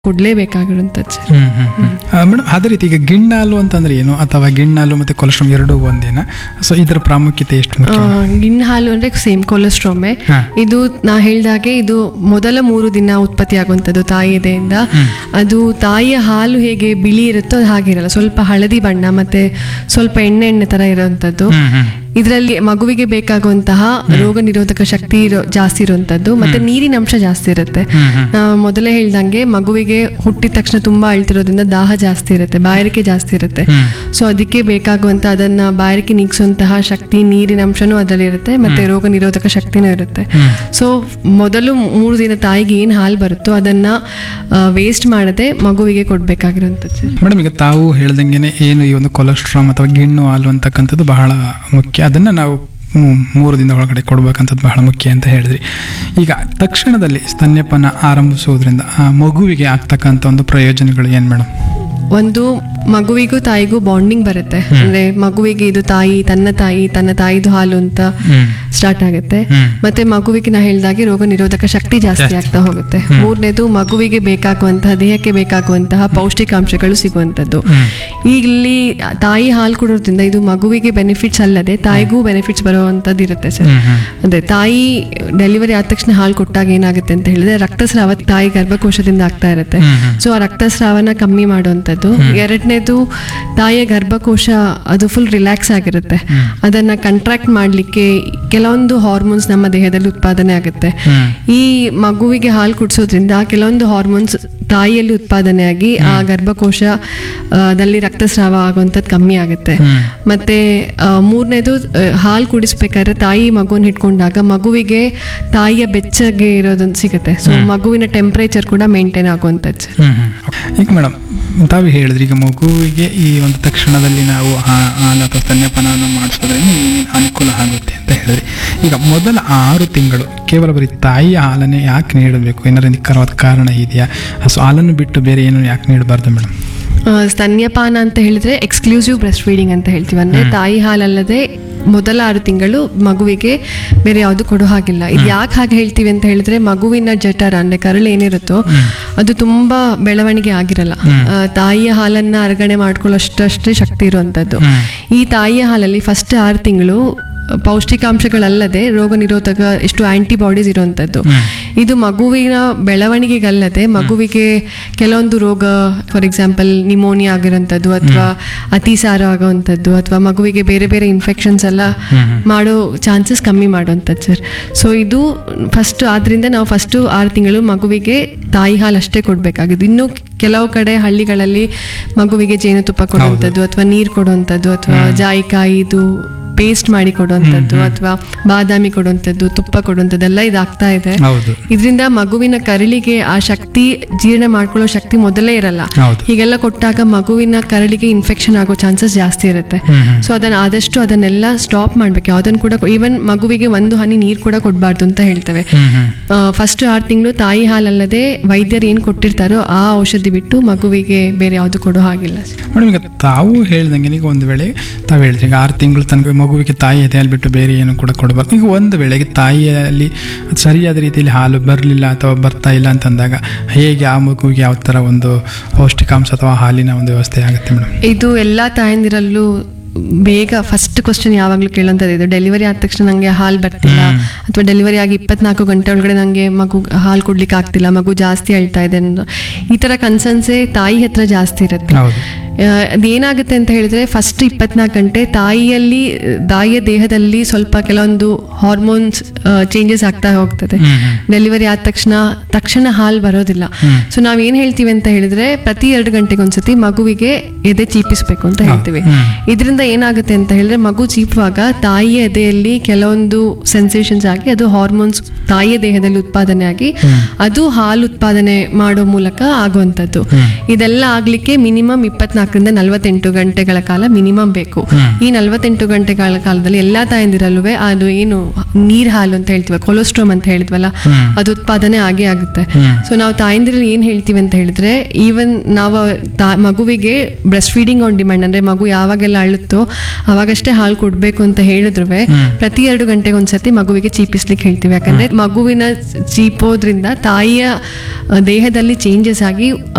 ಕೊಡ್ಲೇಬೇಕಾಗಿರುವಂಥದ್ದು sir ಹ್ಮ್ ಹ್ಮ್ ಹ್ಮ್. ಆ, madam ಅದೇ ರೀತಿ ಈಗ ಗಿಣ್ಣಾಲು ಅಂತಂದ್ರೆ ಏನು ಅಥವಾ ಗಿಣ್ಣಾಲು ಮತ್ತೆ ಕೊಲೆಸ್ಟ್ರಾಲ್ ಎರಡೂ ಒಂದೇನಾ ಸೊ ಇದರ ಪ್ರಾಮುಖ್ಯತೆ ಎಷ್ಟು ಮುಖ್ಯ ಗಿಣ್ಣು ಹಾಲು ಅಂದ್ರೆ ಸೇಮ್ ಕೊಲೆಸ್ಟ್ರಾಮೆ ಹಾ. ಇದು ನಾ ಹೇಳ್ದಾಗೆ ಇದು ಮೊದಲ ಮೂರು ದಿನ ಉತ್ಪತ್ತಿ ಆಗುವಂಥದ್ದು ತಾಯಿ ಎದೆಯಿಂದ ಅದು ತಾಯಿಯ ಹಾಲು ಹೇಗೆ ಬಿಳಿ ಇರುತ್ತೋ ಅದು ಹಾಗಿರಲ್ಲ ಸ್ವಲ್ಪ ಹಳದಿ ಬಣ್ಣ ಮತ್ತೆ ಸ್ವಲ್ಪ ಎಣ್ಣೆ ಎಣ್ಣೆ ತರ ಇರುವಂಥದ್ದು ಹ್ಮ್ ಹ್ಮ್ ಇದರಲ್ಲಿ ಮಗುವಿಗೆ ಬೇಕಾಗುವಂತಹ ರೋಗ ನಿರೋಧಕ ಶಕ್ತಿ ಇರೋ ಜಾಸ್ತಿ ಇರುವಂತದ್ದು ಮತ್ತೆ ನೀರಿನ ಅಂಶ ಜಾಸ್ತಿ ಇರುತ್ತೆ ಹ್ಮ್ ಹ್ಮ್. ನಾ ಮೊದಲೇ ಹೇಳ್ದಂಗೆ ಮಗುವಿಗೆ ಹುಟ್ಟಿದ ತಕ್ಷಣ ತುಂಬಾ ಅಳ್ತಿರೋದ್ರಿಂದ ದಾಹ ಜಾಸ್ತಿ ಇರುತ್ತೆ ಬಾಯಾರಿಕೆ ಜಾಸ್ತಿ ಇರುತ್ತೆ ಹ್ಮ್. ಸೊ ಅದಕ್ಕೆ ಬೇಕಾಗುವಂತ ಅದನ್ನ ಬಾಯಾರಿಕೆ ನೀಗಿಸುವಂತಹ ಶಕ್ತಿ ನೀರಿನ ಅಂಶನೂ ಅದರಲ್ಲಿ ಇರುತ್ತೆ ಮತ್ತೆ ರೋಗ ನಿರೋಧಕ ಶಕ್ತಿನೂ ಇರುತ್ತೆ ಹ್ಮ್. ಸೊ ಮೊದಲು ಮೂರು ದಿನ ತಾಯಿಗೆ ಏನು ಹಾಲು ಬರುತ್ತೋ ಅದನ್ನ ವೇಸ್ಟ್ ಮಾಡದೆ ಮಗುವಿಗೆ ಕೊಡ್ಬೇಕಾಗಿರುವಂಥದ್ದು ಮೇಡಮ್ ಈಗ ತಾವು ಹೇಳ್ದಂಗೆನೆ ಏನು ಈ ಒಂದು ಕೊಲೆಸ್ಟ್ರಾಮ್ ಅಥವಾ ಗಿಣ್ಣು ಹಾಲು ಅಂತಕ್ಕಂಥದ್ದು ಬಹಳ ಮುಖ್ಯ ಅದನ್ನ ನಾವು ಹ್ಮ್, ಮೂರು ದಿನದ ಒಳಗಡೆ ಕೊಡ್ಬೇಕಂಥದ್ದು ಬಹಳ ಮುಖ್ಯ ಅಂತ ಹೇಳಿದ್ರಿ ಈಗ ತಕ್ಷಣದಲ್ಲಿ ಸ್ತನ್ಯಪಾನ ಆರಂಭಿಸುವುದರಿಂದ ಆ ಮಗುವಿಗೆ ಆಗ್ತಕ್ಕಂಥ ಒಂದು ಪ್ರಯೋಜನಗಳು ಏನು ಮೇಡಮ್ ಒಂದು ಮಗುವಿಗೂ ತಾಯಿಗೂ ಬಾಂಡಿಂಗ್ ಬರುತ್ತೆ ಅಂದ್ರೆ ಮಗುವಿಗೆ ಇದು ತಾಯಿ ತನ್ನ ತಾಯಿ ತನ್ನ ತಾಯಿದು ಹಾಲು ಅಂತ ಹ್ಮ್ ಸ್ಟಾರ್ಟ್ ಆಗುತ್ತೆ ಹ್ಮ್. ಮತ್ತೆ ಮಗುವಿಗೆ ನಾ ಹೇಳ್ದಾಗೆ ರೋಗ ನಿರೋಧಕ ಶಕ್ತಿ ಜಾಸ್ತಿ ಆಗ್ತಾ ಹೋಗುತ್ತೆ ಮೂರನೇದು ಮಗುವಿಗೆ ಬೇಕಾಗುವಂತಹ ದೇಹಕ್ಕೆ ಬೇಕಾಗುವಂತಹ ಪೌಷ್ಟಿಕಾಂಶಗಳು ಸಿಗುವಂತದ್ದು ಹ್ಮ್. ಈಗ ಇಲ್ಲಿ ತಾಯಿ ಹಾಲು ಕೊಡೋದ್ರಿಂದ ಇದು ಮಗುವಿಗೆ ಬೆನಿಫಿಟ್ಸ್ ಅಲ್ಲದೆ ತಾಯಿಗೂ ಬೆನಿಫಿಟ್ಸ್ ಬರುವಂತದ್ದು ಇರುತ್ತೆ ಸರ್ ಹ್ಮ್ ಹ್ಮ್ ಅಂದ್ರೆ ತಾಯಿ ಡೆಲಿವರಿ ಆದ ತಕ್ಷಣ ಹಾಲು ಕೊಟ್ಟಾಗ ಏನಾಗುತ್ತೆ ಅಂತ ಹೇಳಿದ್ರೆ ರಕ್ತಸ್ರಾವ ತಾಯಿ ಗರ್ಭಕೋಶದಿಂದ ಆಗ್ತಾ ಇರುತ್ತೆ ಹ್ಮ್ ಹ್ಮ್. ಸೊ ಆ ರಕ್ತಸ್ರಾವನ ಕಮ್ಮಿ ಮಾಡುವಂಥದ್ದು ಎರಡನೇದು ತಾಯಿಯ ಗರ್ಭಕೋಶ ಅದು ಫುಲ್ ರಿಲ್ಯಾಕ್ಸ್ ಆಗಿರುತ್ತೆ ಅದನ್ನ ಕಂಟ್ರಾಕ್ಟ್ ಮಾಡಲಿಕ್ಕೆ ಕೆಲವೊಂದು ಹಾರ್ಮೋನ್ಸ್ ನಮ್ಮ ದೇಹದಲ್ಲಿ ಉತ್ಪಾದನೆ ಆಗುತ್ತೆ ಹ್ಮ್. ಈ ಮಗುವಿಗೆ ಹಾಲು ಕುಡಿಸೋದ್ರಿಂದ ಕೆಲವೊಂದು ಹಾರ್ಮೋನ್ಸ್ ತಾಯಿಯಲ್ಲಿ ಉತ್ಪಾದನೆಯಾಗಿ ಆ ಗರ್ಭಕೋಶ ಆ, ದಲ್ಲಿ ರಕ್ತಸ್ರಾವ ಆಗುವಂಥದ್ದು ಕಮ್ಮಿ ಆಗುತ್ತೆ ಹ್ಮ್. ಮತ್ತೆ ಆ, ಮೂರನೇದು ಆ, ಹಾಲು ಕುಡಿಸ್ಬೇಕಾದ್ರೆ ತಾಯಿ ಮಗುವನ್ನು ಹಿಡ್ಕೊಂಡಾಗ ಮಗುವಿಗೆ ತಾಯಿಯ ಬೆಚ್ಚಗೆ ಇರೋದೊಂದು ಸಿಗುತ್ತೆ ಸೊ ಮಗುವಿನ ಟೆಂಪರೇಚರ್ ಕೂಡ ಮೇಂಟೈನ್ ಆಗುವಂಥದ್ದು ಸರ್ ಹ್ಮ್ ಹ್ಮ್. ಈಗ ಮೇಡಮ್ ತಾವು ಹೇಳಿದ್ರಿ ಈಗ ಮಗುವಿಗೆ ಈ ಒಂದು ತಕ್ಷಣದಲ್ಲಿ ನಾವು ಹಾ- ಹಾಲು ಅಥವಾ ಸ್ತನ್ಯಪಾನವನ್ನು ಮಾಡಿಸೋದ್ರಿಂದ ಏನೇನು ಅನುಕೂಲ ಆಗುತ್ತೆ ಅಂತ ಹೇಳಿದ್ರಿ ಈಗ ಮೊದಲ ಆರು ತಿಂಗಳು ಕೇವಲ ಬರೀ ತಾಯಿಯ ಹಾಲನ್ನೇ ಯಾಕೆ ನೀಡಬೇಕು ಏನಾದ್ರು ನಿಖರವಾದ ಕಾರಣ ಇದೆಯಾ ಸೊ ಹಾಲನ್ನು ಬಿಟ್ಟು ಬೇರೆ ಏನು ಯಾಕೆ ನೀಡಬಾರ್ದು ಮೇಡಮ್ ಆ, ಸ್ತನ್ಯಪಾನ ಅಂತ ಹೇಳಿದ್ರೆ ಎಕ್ಸ್ಕ್ಲೂಸಿವ್ ಬ್ರೆಸ್ಟ್ ಫೀಡಿಂಗ್ ಅಂತ ಹೇಳ್ತೀವಿ ಅಂದ್ರೆ ತಾಯಿ ಹಾಲಲ್ಲದೆ ಮೊದಲ ಆರು ತಿಂಗಳು ಮಗುವಿಗೆ ಬೇರೆ ಯಾವುದು ಕೊಡೋ ಹಾಗಿಲ್ಲ ಇದು ಯಾಕೆ ಹಾಗೆ ಹೇಳ್ತೀವಿ ಅಂತ ಹೇಳಿದ್ರೆ ಮಗುವಿನ ಜಠರ ಅಂದ್ರೆ ಕರಳು ಏನಿರುತ್ತೋ ಅದು ತುಂಬಾ ಬೆಳವಣಿಗೆ ಆಗಿರಲ್ಲ ಆ, ತಾಯಿಯ ಹಾಲನ್ನ ಅರಗಣೆ ಮಾಡ್ಕೊಳ್ಳೋಷ್ಟಷ್ಟೇ ಶಕ್ತಿ ಇರುವಂತದ್ದು ಈ ತಾಯಿಯ ಹಾಲಲ್ಲಿ ಫಸ್ಟ್ ಆರು ತಿಂಗಳು ಪೌಷ್ಟಿಕಾಂಶಗಳಲ್ಲದೆ ರೋಗ ನಿರೋಧಕ ಎಷ್ಟು ಆಂಟಿಬಾಡೀಸ್ ಇರುವಂತದ್ದು ಇದು ಮಗುವಿನ ಬೆಳವಣಿಗೆಗಲ್ಲದೆ ಮಗುವಿಗೆ ಕೆಲವೊಂದು ರೋಗ ಫಾರ್ ಎಕ್ಸಾಂಪಲ್ ನಿಮೋನಿಯಾ ಆಗಿರೋಂಥದ್ದು ಅಥವಾ ಅತಿಸಾರ ಆಗುವಂಥದ್ದು ಅಥವಾ ಮಗುವಿಗೆ ಬೇರೆ ಬೇರೆ ಇನ್ಫೆಕ್ಷನ್ಸ್ ಎಲ್ಲ ಮಾಡೋ ಚಾನ್ಸಸ್ ಕಮ್ಮಿ ಮಾಡುವಂಥದ್ದು ಸರ್ ಸೊ ಇದು ಫಸ್ಟ್ ಆದ್ರಿಂದ ನಾವು ಫಸ್ಟ್ ಆರು ತಿಂಗಳು ಮಗುವಿಗೆ ತಾಯಿ ಹಾಲು ಅಷ್ಟೇ ಕೊಡಬೇಕಾಗಿದ್ದು ಇನ್ನು ಕೆಲವು ಕಡೆ ಹಳ್ಳಿಗಳಲ್ಲಿ ಮಗುವಿಗೆ ಜೇನುತುಪ್ಪ ಕೊಡುವಂಥದ್ದು ಅಥವಾ ನೀರು ಕೊಡುವಂಥದ್ದು ಅಥವಾ ಜಾಯಿಕಾಯಿ ಇದು ಪೇಸ್ಟ್ ಮಾಡಿ ಕೊಡುವಂಥದ್ದು ಅಥವಾ ಬಾದಾಮಿ ಕೊಡುವಂಥದ್ದು ತುಪ್ಪ ಕೊಡುವಂಥದ್ದೆಲ್ಲ ಇದಾಗ್ತಾ ಇದೆ ಹೌದು ಇದರಿಂದ ಮಗುವಿನ ಕರಳಿಗೆ ಆ ಶಕ್ತಿ ಜೀರ್ಣ ಮಾಡ್ಕೊಳ್ಳೋ ಶಕ್ತಿ ಮೊದಲೇ ಇರಲ್ಲ ಹೌದು ಹೀಗೆಲ್ಲ ಕೊಟ್ಟಾಗ ಮಗುವಿನ ಕರಳಿಗೆ ಇನ್ಫೆಕ್ಷನ್ ಆಗೋ ಚಾನ್ಸಸ್ ಜಾಸ್ತಿ ಇರುತ್ತೆ ಹ್ಮ್ ಹ್ಮ್. ಸೊ ಅದನ್ನ ಆದಷ್ಟು ಅದನ್ನೆಲ್ಲ ಸ್ಟಾಪ್ ಮಾಡ್ಬೇಕು ಯಾವ್ದನ್ನು ಕೂಡ ಈವನ್ ಮಗುವಿಗೆ ಒಂದು ಹನಿ ನೀರು ಕೂಡ ಕೊಡಬಾರ್ದು ಅಂತ ಹೇಳ್ತೇವೆ ಹ್ಮ್ ಹ್ಮ್ ಫಸ್ಟ್ ಆರು ತಿಂಗಳು ತಾಯಿ ಹಾಲಲ್ಲದೆ ವೈದ್ಯರು ಏನು ಕೊಟ್ಟಿರ್ತಾರೋ ಆ ಔಷಧಿ ಬಿಟ್ಟು ಮಗುವಿಗೆ ಬೇರೆ ಯಾವುದು ಕೊಡೋ ಹಾಗಿಲ್ಲ ಮೇಡಮ್ ಈಗ ತಾವು ಹೇಳ್ದಂಗೆ ಈಗ ಒಂದು ವೇಳೆ ತಾವು ಹೇಳಿದ್ರಿ ಈಗ ಆರು ತಿಂಗಳು ತನಕ ಮಗುವಿಗೆ ತಾಯಿ ಎದೆಯಲ್ಲಿ ಬಿಟ್ಟು ಬೇರೆ ಏನು ಕೂಡ ಕೊಡಬಾರ್ದು ಈಗ ಒಂದು ವೇಳೆಗೆ ತಾಯಿಯಲ್ಲಿ ಸರಿಯಾದ ರೀತಿಯಲ್ಲಿ ಹಾಲು ಬರಲಿಲ್ಲ ಅಥವಾ ಬರ್ತಾ ಇಲ್ಲ ಅಂತಂದಾಗ ಹೇಗೆ ಆ ಮಗುವಿಗೆ ಯಾವ ಥರ ಒಂದು ಪೌಷ್ಟಿಕಾಂಶ ಅಥವಾ ಹಾಲಿನ ಒಂದು ವ್ಯವಸ್ಥೆ ಆಗುತ್ತೆ ಮೇಡಮ್ ಇದು ಎಲ್ಲ ತಾಯಂದಿರಲ್ಲೂ ಬೇಗ ಫಸ್ಟ್ ಕ್ವಶನ್ ಯಾವಾಗಲೂ ಕೇಳೋಂಥದ್ದು ಇದು ಡೆಲಿವರಿ ಆದ ತಕ್ಷಣ ನನಗೆ ಹಾಲು ಬರ್ತಿಲ್ಲ ಅಥವಾ ಡೆಲಿವರಿ ಆಗಿ ಇಪ್ಪತ್ನಾಲ್ಕು ಗಂಟೆ ಒಳಗಡೆ ನನಗೆ ಮಗು ಹಾಲು ಕೊಡ್ಲಿಕ್ಕೆ ಆಗ್ತಿಲ್ಲ ಮಗು ಜಾಸ್ತಿ ಅಳ್ತಾ ಇದೆ ಅನ್ನೋದು ಈ ಥರ ಕನ್ಸರ್ನ್ಸೇ ತಾಯಿ ಹತ್ರ ಜಾಸ್ತಿ ಇರುತ್ತೆ ಹೌದು ಆ, ಅದೇನಾಗುತ್ತೆ ಅಂತ ಹೇಳಿದ್ರೆ ಫಸ್ಟ್ ಇಪ್ಪತ್ನಾಲ್ಕು ಗಂಟೆ ತಾಯಿಯಲ್ಲಿ ತಾಯಿಯ ದೇಹದಲ್ಲಿ ಸ್ವಲ್ಪ ಕೆಲವೊಂದು ಹಾರ್ಮೋನ್ಸ್ ಚೇಂಜಸ್ ಆಗ್ತಾ ಹೋಗ್ತದೆ ಹ್ಮ್ ಹ್ಮ್. ಡೆಲಿವರಿ ಆದ ತಕ್ಷಣ ತಕ್ಷಣ ಹಾಲು ಬರೋದಿಲ್ಲ ಸೊ ನಾವ್ ಏನ್ ಹೇಳ್ತೀವಿ ಅಂತ ಹೇಳಿದ್ರೆ ಪ್ರತಿ ಎರಡು ಗಂಟೆಗೆ ಒಂದ್ಸತಿ ಮಗುವಿಗೆ ಎದೆ ಚೀಪಿಸ್ಬೇಕು ಅಂತ ಹೇಳ್ತೀವಿ ಹ್ಮ್. ಇದರಿಂದ ಏನಾಗುತ್ತೆ ಅಂತ ಹೇಳಿದ್ರೆ ಮಗು ಚೀಪುವಾಗ ತಾಯಿಯ ಎದೆಯಲ್ಲಿ ಕೆಲವೊಂದು ಸೆನ್ಸೇಷನ್ಸ್ ಆಗಿ ಅದು ಹಾರ್ಮೋನ್ಸ್ ತಾಯಿಯ ದೇಹದಲ್ಲಿ ಉತ್ಪಾದನೆ ಆಗಿ ಅದು ಹಾಲು ಉತ್ಪಾದನೆ ಮಾಡೋ ಮೂಲಕ ಆಗುವಂಥದ್ದು ಇದೆಲ್ಲ ಆಗ್ಲಿಕ್ಕೆ ಮಿನಿಮಮ್ ಇಪ್ಪತ್ನಾಲ್ಕು ಮೂವತ್ನಾಲ್ಕರಿಂದ ನಲವತ್ತೆಂಟು ಗಂಟೆಗಳ ಕಾಲ ಮಿನಿಮಮ್ ಬೇಕು ಹ್ಮ್. ಈ ನಲವತ್ತೆಂಟು ಗಂಟೆಗಳ ಕಾಲದಲ್ಲಿ ಎಲ್ಲಾ ತಾಯಂದಿರಲ್ಲೂ ಅದು ಏನು ನೀರ್ ಹಾಲು ಅಂತ ಹೇಳ್ತೀವಿ ಕೊಲೆಸ್ಟ್ರಾಮ್ ಅಂತ ಹೇಳಿದ್ವಲ್ಲ ಹ್ಮ್. ಅದು ಉತ್ಪಾದನೆ ಆಗೇ ಆಗುತ್ತೆ ಹ್ಮ್. ಸೊ ನಾವು ತಾಯಂದಿರಲ್ಲಿ ಏನ್ ಹೇಳ್ತೀವಿ ಅಂತ ಹೇಳಿದ್ರೆ ಈವನ್ ನಾವು ತಾ- ಮಗುವಿಗೆ ಬ್ರೆಸ್ಟ್ ಫೀಡಿಂಗ್ ಆನ್ ಡಿಮ್ಯಾಂಡ್ ಅಂದ್ರೆ ಮಗು ಯಾವಾಗೆಲ್ಲ ಅಳುತ್ತೋ ಅವಾಗಷ್ಟೇ ಹಾಲು ಕೊಡ್ಬೇಕು ಅಂತ ಹೇಳಿದ್ರು ಹ್ಮ್. ಪ್ರತಿ ಎರಡು ಗಂಟೆಗೆ ಒಂದ್ಸತಿ ಮಗುವಿಗೆ ಚೀಪಿಸ್ಲಿಕ್ಕೆ ಹೇಳ್ತೀವಿ ಯಾಕಂದ್ರೆ ಮಗುವಿನ ಚೀಪೋದ್ರಿಂದ ತಾಯಿಯ ಆ, ದೇಹದಲ್ಲಿ ಚೇಂಜಸ್ ಆಗಿ